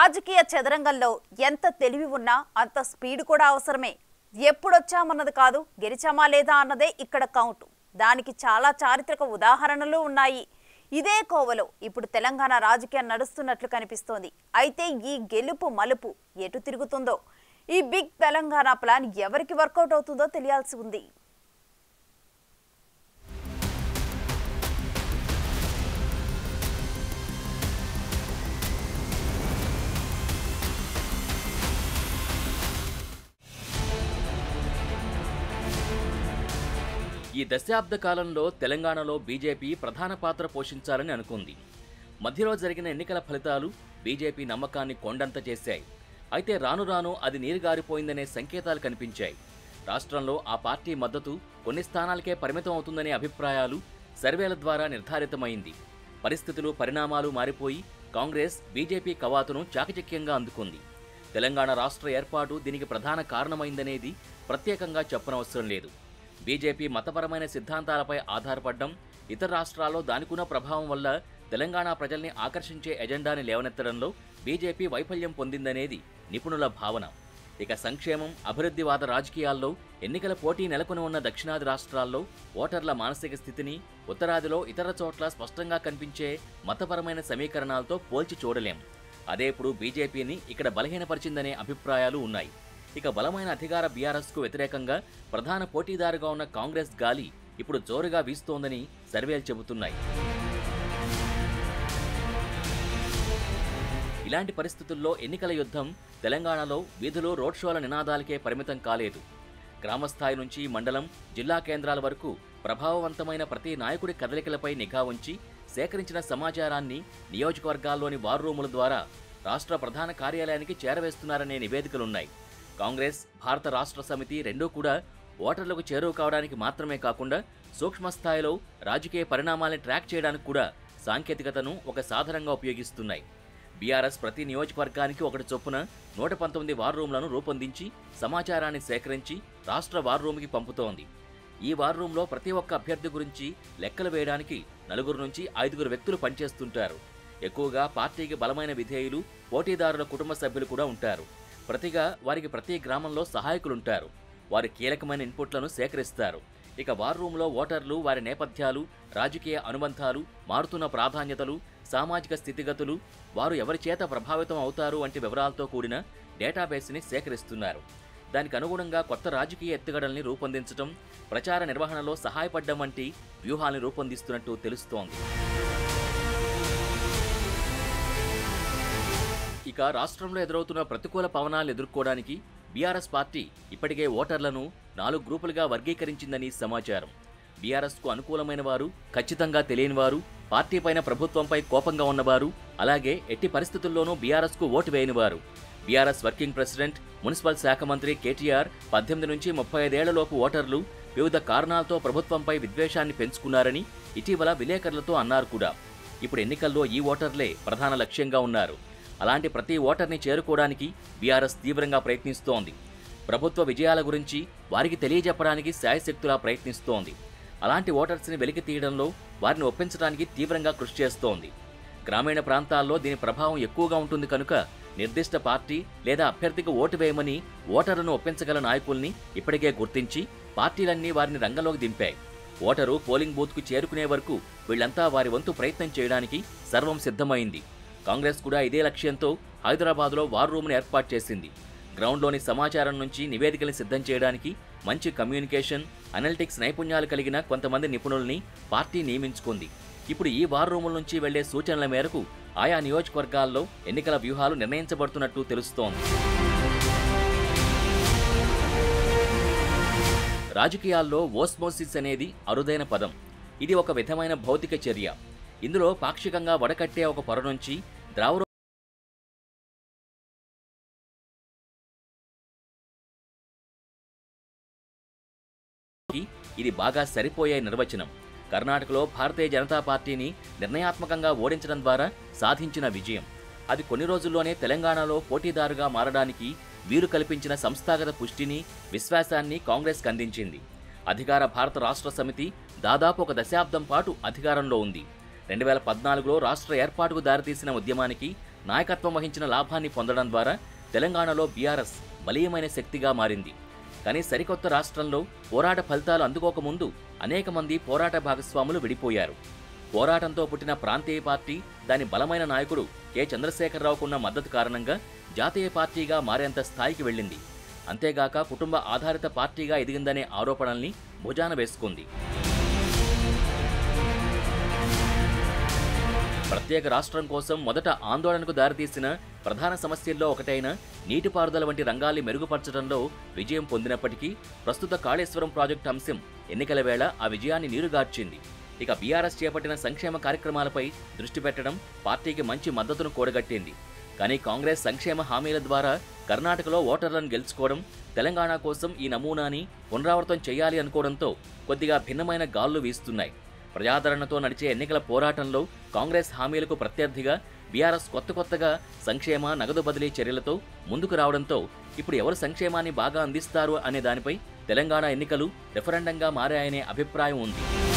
రాజకీయ చదరంగంలో ఎంత తెలివి ఉన్నా అంత స్పీడ్ కూడా అవసరమే ఎప్పుడొచ్చామన్నది కాదు గెలిచామా లేదా అన్నదే ఇక్కడ కౌంట్ దానికి చాలా చారిత్రక ఉదాహరణలు ఉన్నాయి ఇదే కోవలో ఇప్పుడు తెలంగాణ రాజకీయం నడుస్తున్నట్లు కనిపిస్తోంది అయితే ఈ గెలుపు మలుపు ఎటు తిరుగుతుందో ఈ బిగ్ తెలంగాణ ప్లాన్ ఎవరికి వర్కౌట్ అవుతుందో తెలియాల్సి ఉంది ఈ దశాబ్ద కాలంలో తెలంగాణలో బీజేపీ ప్రధాన పాత్ర పోషించాలని అనుకుంది మధ్యలో జరిగిన ఎన్నికల ఫలితాలు బీజేపీ నమ్మకాన్ని కొండంత చేశాయి అయితే రాను రాను అది నీరుగారిపోయిందనే సంకేతాలు కనిపించాయి రాష్ట్రంలో ఆ పార్టీ మద్దతు కొన్ని స్థానాలకే పరిమితం అవుతుందనే అభిప్రాయాలు సర్వేల ద్వారా నిర్ధారితమైంది పరిస్థితులు పరిణామాలు మారిపోయి కాంగ్రెస్ బీజేపీ కవాతును చాకచక్యంగా అందుకుంది తెలంగాణ రాష్ట్ర ఏర్పాటు దీనికి ప్రధాన కారణమైందనేది ప్రత్యేకంగా చెప్పనవసరం లేదు బీజేపీ మతపరమైన సిద్ధాంతాలపై ఆధారపడడం ఇతర రాష్ట్రాల్లో దానికున్న ప్రభావం వల్ల తెలంగాణ ప్రజల్ని ఆకర్షించే ఎజెండాని లేవనెత్తడంలో బీజేపీ వైఫల్యం పొందిందనేది నిపుణుల భావన ఇక సంక్షేమం అభివృద్ధివాద రాజకీయాల్లో ఎన్నికల పోటీ నెలకొని ఉన్న దక్షిణాది రాష్ట్రాల్లో ఓటర్ల మానసిక స్థితిని ఉత్తరాదిలో ఇతర చోట్ల స్పష్టంగా కనిపించే మతపరమైన సమీకరణాలతో పోల్చి చూడలేం అదే ఇప్పుడు బీజేపీని ఇక్కడ బలహీనపరిచిందనే అభిప్రాయాలు ఉన్నాయి ఇక బలమైన అధికార బీఆర్ఎస్కు వ్యతిరేకంగా ప్రధాన పోటీదారుగా ఉన్న కాంగ్రెస్ గాలి ఇప్పుడు జోరుగా వీస్తోందని సర్వేలు చెబుతున్నాయి ఇలాంటి పరిస్థితుల్లో ఎన్నికల యుద్ధం తెలంగాణలో వీధులు రోడ్ షోల నినాదాలకే పరిమితం కాలేదు గ్రామస్థాయి నుంచి మండలం జిల్లా కేంద్రాల వరకు ప్రభావవంతమైన ప్రతి నాయకుడి కదలికలపై నిఘా ఉంచి సేకరించిన సమాచారాన్ని నియోజకవర్గాల్లోని వార్ రూముల ద్వారా రాష్ట్ర ప్రధాన కార్యాలయానికి చేరవేస్తున్నారనే నివేదికలున్నాయి కాంగ్రెస్ భారత రాష్ట్ర సమితి రెండూ కూడా ఓటర్లకు చేరువ కావడానికి మాత్రమే కాకుండా సూక్ష్మ స్థాయిలో రాజకీయ పరిణామాల్ని ట్రాక్ చేయడానికి కూడా సాంకేతికతను ఒక సాధనంగా ఉపయోగిస్తున్నాయి బీఆర్ఎస్ ప్రతి నియోజకవర్గానికి ఒకటి చొప్పున నూట పంతొమ్మిది వార్ రూమ్లను రూపొందించి సమాచారాన్ని సేకరించి రాష్ట్ర వార్ రూమ్కి పంపుతోంది ఈ వార్ రూమ్లో ప్రతి ఒక్క అభ్యర్థి గురించి లెక్కలు వేయడానికి నలుగురు నుంచి ఐదుగురు వ్యక్తులు పనిచేస్తుంటారు ఎక్కువగా పార్టీకి బలమైన విధేయులు పోటీదారుల కుటుంబ సభ్యులు కూడా ఉంటారు ప్రతిగా వారికి ప్రతి గ్రామంలో సహాయకులుంటారు వారి కీలకమైన ఇన్పుట్లను సేకరిస్తారు ఇక వార్ రూమ్లో ఓటర్లు వారి నేపథ్యాలు రాజకీయ అనుబంధాలు మారుతున్న ప్రాధాన్యతలు సామాజిక స్థితిగతులు వారు ఎవరి చేత ప్రభావితం అవుతారు వంటి వివరాలతో కూడిన డేటాబేస్ని సేకరిస్తున్నారు దానికి అనుగుణంగా కొత్త రాజకీయ ఎత్తుగడల్ని రూపొందించడం ప్రచార నిర్వహణలో సహాయపడ్డం వంటి వ్యూహాల్ని రూపొందిస్తున్నట్టు తెలుస్తోంది ఇక రాష్ట్రంలో ఎదురవుతున్న ప్రతికూల పవనాలు ఎదుర్కోవడానికి బీఆర్ఎస్ పార్టీ ఇప్పటికే ఓటర్లను నాలుగు గ్రూపులుగా వర్గీకరించిందని సమాచారం బీఆర్ఎస్కు అనుకూలమైన వారు ఖచ్చితంగా తెలియని వారు పార్టీ పైన ప్రభుత్వంపై కోపంగా ఉన్నవారు అలాగే ఎట్టి పరిస్థితుల్లోనూ బీఆర్ఎస్కు ఓటు వేయని వారు బీఆర్ఎస్ వర్కింగ్ ప్రెసిడెంట్ మున్సిపల్ శాఖ మంత్రి కేటీఆర్ పద్దెనిమిది నుంచి ముప్పై ఐదేళ్లలోపు ఓటర్లు వివిధ కారణాలతో ప్రభుత్వంపై విద్వేషాన్ని పెంచుకున్నారని ఇటీవల విలేకరులతో అన్నారు కూడా ఇప్పుడు ఎన్నికల్లో ఈ ఓటర్లే ప్రధాన లక్ష్యంగా ఉన్నారు అలాంటి ప్రతి ఓటర్ని చేరుకోవడానికి బీఆర్ఎస్ తీవ్రంగా ప్రయత్నిస్తోంది ప్రభుత్వ విజయాల గురించి వారికి తెలియజెప్పడానికి శాయశక్తులా ప్రయత్నిస్తోంది అలాంటి ఓటర్స్ని వెలికి తీయడంలో వారిని ఒప్పించడానికి తీవ్రంగా కృషి చేస్తోంది గ్రామీణ ప్రాంతాల్లో దీని ప్రభావం ఎక్కువగా ఉంటుంది కనుక నిర్దిష్ట పార్టీ లేదా అభ్యర్థికి ఓటు వేయమని ఓటర్లను ఒప్పించగల నాయకుల్ని ఇప్పటికే గుర్తించి పార్టీలన్నీ వారిని రంగంలోకి దింపాయి ఓటరు పోలింగ్ బూత్కు చేరుకునే వరకు వీళ్లంతా వారి వంతు ప్రయత్నం చేయడానికి సర్వం సిద్ధమైంది కాంగ్రెస్ కూడా ఇదే లక్ష్యంతో హైదరాబాద్లో వార్ రూమ్ను ఏర్పాటు చేసింది గ్రౌండ్లోని సమాచారం నుంచి నివేదికలు సిద్ధం చేయడానికి మంచి కమ్యూనికేషన్ అనలిటిక్స్ నైపుణ్యాలు కలిగిన కొంతమంది నిపుణుల్ని పార్టీ నియమించుకుంది ఇప్పుడు ఈ వార్ రూముల నుంచి వెళ్లే సూచనల మేరకు ఆయా నియోజకవర్గాల్లో ఎన్నికల వ్యూహాలు నిర్ణయించబడుతున్నట్టు తెలుస్తోంది రాజకీయాల్లో ఓస్మోసిస్ అనేది అరుదైన పదం ఇది ఒక విధమైన భౌతిక చర్య ఇందులో పాక్షికంగా వడకట్టే ఒక పొర నుంచి ద్రావర ఇది బాగా సరిపోయే నిర్వచనం కర్ణాటకలో భారతీయ జనతా పార్టీని నిర్ణయాత్మకంగా ఓడించడం ద్వారా సాధించిన విజయం అది కొన్ని రోజుల్లోనే తెలంగాణలో పోటీదారుగా మారడానికి వీలు కల్పించిన సంస్థాగత పుష్టిని విశ్వాసాన్ని కాంగ్రెస్ అందించింది అధికార భారత రాష్ట్ర సమితి దాదాపు ఒక దశాబ్దం పాటు అధికారంలో ఉంది రెండు వేల పద్నాలుగులో రాష్ట్ర ఏర్పాటుకు దారితీసిన ఉద్యమానికి నాయకత్వం వహించిన లాభాన్ని పొందడం ద్వారా తెలంగాణలో బీఆర్ఎస్ బలీయమైన శక్తిగా మారింది కానీ సరికొత్త రాష్ట్రంలో పోరాట ఫలితాలు అందుకోకముందు అనేక మంది పోరాట భాగస్వాములు విడిపోయారు పోరాటంతో పుట్టిన ప్రాంతీయ పార్టీ దాని బలమైన నాయకుడు కె చంద్రశేఖరరావుకున్న మద్దతు కారణంగా జాతీయ పార్టీగా మారేంత స్థాయికి వెళ్ళింది అంతేగాక కుటుంబ ఆధారిత పార్టీగా ఎదిగిందనే ఆరోపణల్ని భుజాన వేసుకుంది ప్రత్యేక రాష్ట్రం కోసం మొదట ఆందోళనకు దారితీసిన ప్రధాన సమస్యల్లో ఒకటైన నీటిపారుదల వంటి రంగాల్ని మెరుగుపరచడంలో విజయం పొందినప్పటికీ ప్రస్తుత కాళేశ్వరం ప్రాజెక్టు అంశం ఎన్నికల వేళ ఆ విజయాన్ని నీరుగార్చింది ఇక బీఆర్ఎస్ చేపట్టిన సంక్షేమ కార్యక్రమాలపై దృష్టి పెట్టడం పార్టీకి మంచి మద్దతును కూడగట్టింది కానీ కాంగ్రెస్ సంక్షేమ హామీల ద్వారా కర్ణాటకలో ఓటర్లను గెలుచుకోవడం తెలంగాణ కోసం ఈ నమూనాని పునరావృతం చేయాలి అనుకోవడంతో కొద్దిగా భిన్నమైన గాళ్లు వీస్తున్నాయి ప్రజాదరణతో నడిచే ఎన్నికల పోరాటంలో కాంగ్రెస్ హామీలకు ప్రత్యర్థిగా బీఆర్ఎస్ కొత్త కొత్తగా సంక్షేమ నగదు బదిలీ చర్యలతో ముందుకు రావడంతో ఇప్పుడు ఎవరు సంక్షేమాన్ని బాగా అందిస్తారు అనే దానిపై తెలంగాణ ఎన్నికలు రెఫరెండంగా మారాయనే అభిప్రాయం ఉంది